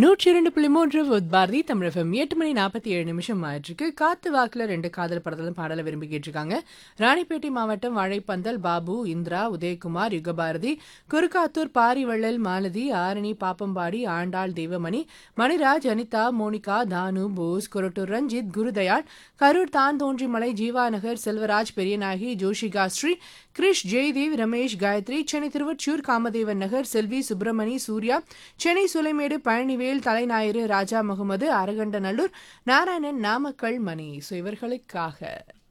நூற்றி இரண்டு புள்ளி மூன்று வித் பாரதி தமிழகம் எட்டு மணி நாற்பத்தி ஏழு நிமிஷம் ஆயிட்டிருக்கு காத்து வாக்குல ரெண்டு காதல் படத்துல பாடலை விரும்பி கேட்டிருக்காங்க ராணிப்பேட்டை மாவட்டம் வாழைப்பந்தல் பாபு இந்திரா உதயகுமார் யுகபாரதி குறுக்காத்தூர் பாரிவள்ளல் மாலதி ஆரணி பாப்பம்பாடி ஆண்டாள் தெய்வமணி மணிராஜ் அனிதா மோனிகா தானு போஸ் கொரட்டூர் ரஞ்சித் குருதயாள் கரூர் தான் தோன்றிமலை ஜீவாநகர் செல்வராஜ் பெரியநாயகி ஜோஷிகா ஸ்ரீ கிரிஷ் ஜெய்தேவ் ரமேஷ் காயத்ரி சென்னை திருவொற்றியூர் காமதேவன் நகர் செல்வி சுப்பிரமணி சூர்யா சென்னை சுலைமேடு பழனிவேல் தலைஞாயிறு ராஜா முகமது அரகண்டநல்லூர் நாராயணன் நாமக்கல் மணி ஸோ இவர்களுக்காக